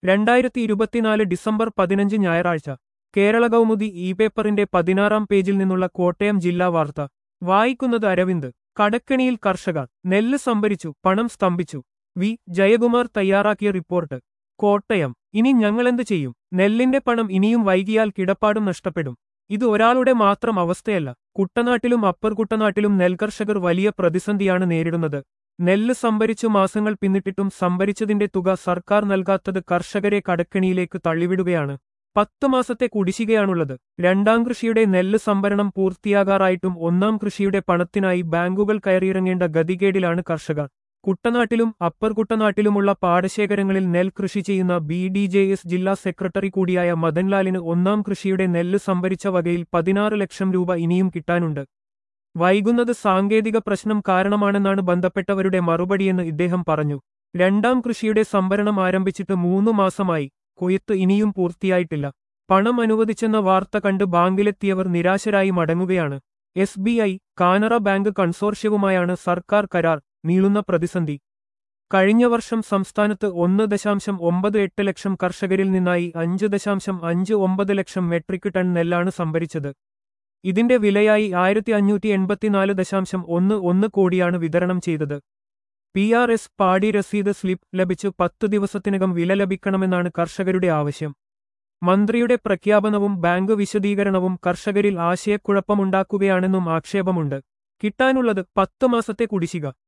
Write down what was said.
രണ്ടായിരത്തി ഇരുപത്തിനാല് ഡിസംബർ പതിനഞ്ച് ഞായറാഴ്ച കേരള കൗമുദി ഇ പേപ്പറിന്റെ പതിനാറാം പേജിൽ നിന്നുള്ള കോട്ടയം ജില്ലാ വാർത്ത വായിക്കുന്നത് അരവിന്ദ് കടക്കണിയിൽ കർഷകർ നെല്ല് സംഭരിച്ചു പണം സ്തംഭിച്ചു വി ജയകുമാർ തയ്യാറാക്കിയ റിപ്പോർട്ട് കോട്ടയം ഇനി ഞങ്ങളെന്ത് ചെയ്യും നെല്ലിന്റെ പണം ഇനിയും വൈകിയാൽ കിടപ്പാടും നഷ്ടപ്പെടും ഇത് ഒരാളുടെ മാത്രം അവസ്ഥയല്ല കുട്ടനാട്ടിലും അപ്പർ കുട്ടനാട്ടിലും നെൽകർഷകർ വലിയ പ്രതിസന്ധിയാണ് നേരിടുന്നത് നെല്ല് സംഭരിച്ചു മാസങ്ങൾ പിന്നിട്ടിട്ടും സംഭരിച്ചതിന്റെ തുക സർക്കാർ നൽകാത്തത് കർഷകരെ കടക്കണിയിലേക്ക് തള്ളിവിടുകയാണ് പത്ത് മാസത്തെ കുടിശ്ശികയാണുള്ളത് രണ്ടാം കൃഷിയുടെ നെല്ല് സംഭരണം പൂർത്തിയാകാറായിട്ടും ഒന്നാം കൃഷിയുടെ പണത്തിനായി ബാങ്കുകൾ കയറിയിറങ്ങേണ്ട ഗതികേടിലാണ് കർഷകർ കുട്ടനാട്ടിലും അപ്പർ കുട്ടനാട്ടിലുമുള്ള പാടശേഖരങ്ങളിൽ നെൽ കൃഷി ചെയ്യുന്ന ബി ഡി ജെ എസ് ജില്ലാ സെക്രട്ടറി കൂടിയായ മദൻലാലിന് ഒന്നാം കൃഷിയുടെ നെല്ല് സംഭരിച്ച വകയിൽ പതിനാറ് ലക്ഷം രൂപ ഇനിയും കിട്ടാനുണ്ട് വൈകുന്നത് സാങ്കേതിക പ്രശ്നം കാരണമാണെന്നാണ് ബന്ധപ്പെട്ടവരുടെ മറുപടിയെന്ന് ഇദ്ദേഹം പറഞ്ഞു രണ്ടാം കൃഷിയുടെ സംഭരണം ആരംഭിച്ചിട്ട് മൂന്നു മാസമായി കൊയ്ത്ത് ഇനിയും പൂർത്തിയായിട്ടില്ല പണം അനുവദിച്ചെന്ന വാർത്ത കണ്ട് ബാങ്കിലെത്തിയവർ നിരാശരായി മടങ്ങുകയാണ് S B I Canara bank കൺസോർഷ്യവുമായാണ് സർക്കാർ കരാർ നീളുന്ന പ്രതിസന്ധി കഴിഞ്ഞ വർഷം സംസ്ഥാനത്ത് ഒന്ന് ദശാംശം ഒമ്പത് എട്ട് ലക്ഷം കർഷകരിൽ നിന്നായി അഞ്ച് ദശാംശം അഞ്ച് ഒമ്പത് ലക്ഷം മെട്രിക് ടൺ നെല്ലാണ് സംഭരിച്ചത് ഇതിന്റെ വിലയായി ആയിരത്തി അഞ്ഞൂറ്റി എൺപത്തിനാല് ദശാംശം ഒന്ന് ഒന്ന് കോടിയാണ് വിതരണം ചെയ്തത് പി ആർ എസ് പാടി രസീത് സ്ലിപ്പ് ലഭിച്ച് പത്തു ദിവസത്തിനകം വില ലഭിക്കണമെന്നാണ് കർഷകരുടെ ആവശ്യം മന്ത്രിയുടെ പ്രഖ്യാപനവും ബാങ്ക് വിശദീകരണവും കർഷകരിൽ ആശയക്കുഴപ്പമുണ്ടാക്കുകയാണെന്നും ആക്ഷേപമുണ്ട് കിട്ടാനുള്ളത് പത്ത് മാസത്തെ കുടിശ്ശിക